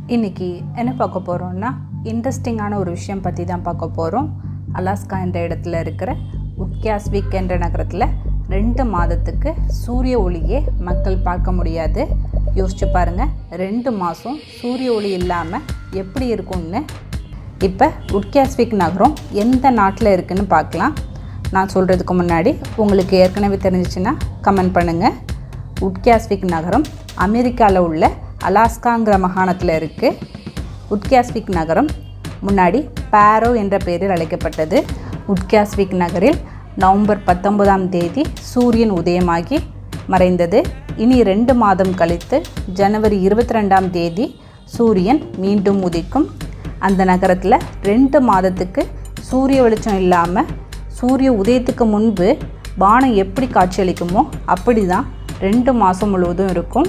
இன்றைக்கி என்ன பார்க்க போகிறோம்னா இன்ட்ரெஸ்டிங்கான ஒரு விஷயம் பற்றி தான் பார்க்க போகிறோம் அலாஸ்கா என்ற இடத்துல இருக்கிற உட்கியாஸ்விக் என்ற நகரத்தில் ரெண்டு மாதத்துக்கு சூரிய ஒளியே மக்கள் பார்க்க முடியாது யோசிச்சு பாருங்கள் ரெண்டு மாதம் சூரிய ஒளி இல்லாமல் எப்படி இருக்கும்னு இப்போ உட்கியாஸ்விக் நகரம் எந்த நாட்டில் இருக்குன்னு பார்க்கலாம் நான் சொல்கிறதுக்கு முன்னாடி உங்களுக்கு ஏற்கனவே தெரிஞ்சிச்சுன்னா கமெண்ட் பண்ணுங்கள் உட்கியாஸ்விக் நகரம் அமெரிக்காவில் உள்ள அலாஸ்காங்கிற மாகாணத்தில் இருக்குது உட்கியாஸ்விக் நகரம் முன்னாடி பாரோ என்ற பெயரில் அழைக்கப்பட்டது உட்கியாஸ்விக் நகரில் நவம்பர் பத்தொன்பதாம் தேதி சூரியன் உதயமாகி மறைந்தது இனி ரெண்டு மாதம் கழித்து ஜனவரி இருபத்தி ரெண்டாம் தேதி சூரியன் மீண்டும் உதிக்கும் அந்த நகரத்தில் ரெண்டு மாதத்துக்கு சூரிய வெளிச்சம் இல்லாமல் சூரிய உதயத்துக்கு முன்பு வானம் எப்படி காட்சியளிக்குமோ அப்படி தான் ரெண்டு மாதம் முழுவதும் இருக்கும்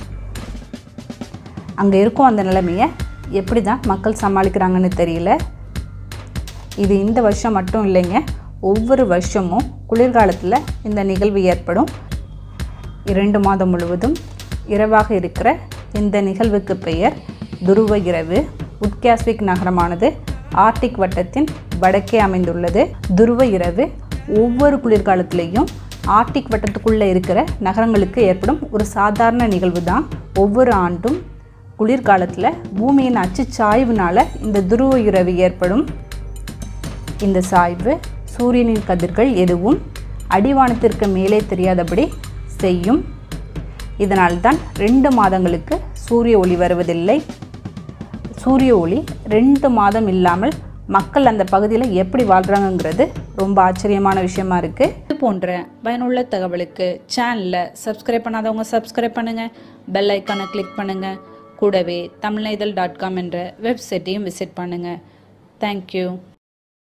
அங்கே இருக்கும் அந்த நிலைமையை எப்படி தான் மக்கள் சமாளிக்கிறாங்கன்னு தெரியல இது இந்த வருஷம் மட்டும் இல்லைங்க ஒவ்வொரு வருஷமும் குளிர்காலத்தில் இந்த நிகழ்வு ஏற்படும் இரண்டு மாதம் முழுவதும் இரவாக இருக்கிற இந்த நிகழ்வுக்கு பெயர் துருவ இரவு உட்காஸ்விக் நகரமானது ஆர்டிக் வட்டத்தின் வடக்கே அமைந்துள்ளது துருவ இரவு ஒவ்வொரு குளிர்காலத்திலையும் ஆர்டிக் வட்டத்துக்குள்ளே இருக்கிற நகரங்களுக்கு ஏற்படும் ஒரு சாதாரண நிகழ்வு தான் ஒவ்வொரு ஆண்டும் குளிர்காலத்தில் பூமியின் அச்சு சாய்வுனால இந்த துருவ இரவு ஏற்படும் இந்த சாய்வு சூரியனின் கதிர்கள் எதுவும் அடிவானத்திற்கு மேலே தெரியாதபடி செய்யும் இதனால்தான் ரெண்டு மாதங்களுக்கு சூரிய ஒளி வருவதில்லை சூரிய ஒளி ரெண்டு மாதம் இல்லாமல் மக்கள் அந்த பகுதியில் எப்படி வாழ்கிறாங்கங்கிறது ரொம்ப ஆச்சரியமான விஷயமா இருக்குது இது போன்ற பயனுள்ள தகவலுக்கு சேனலை சப்ஸ்கிரைப் பண்ணாதவங்க சப்ஸ்கிரைப் பண்ணுங்கள் பெல் ஐக்கானை கிளிக் பண்ணுங்கள் கூடவே தமிழ்நைதல் டாட் காம் என்ற வெப்சைட்டையும் விசிட் பண்ணுங்கள் தேங்க்யூ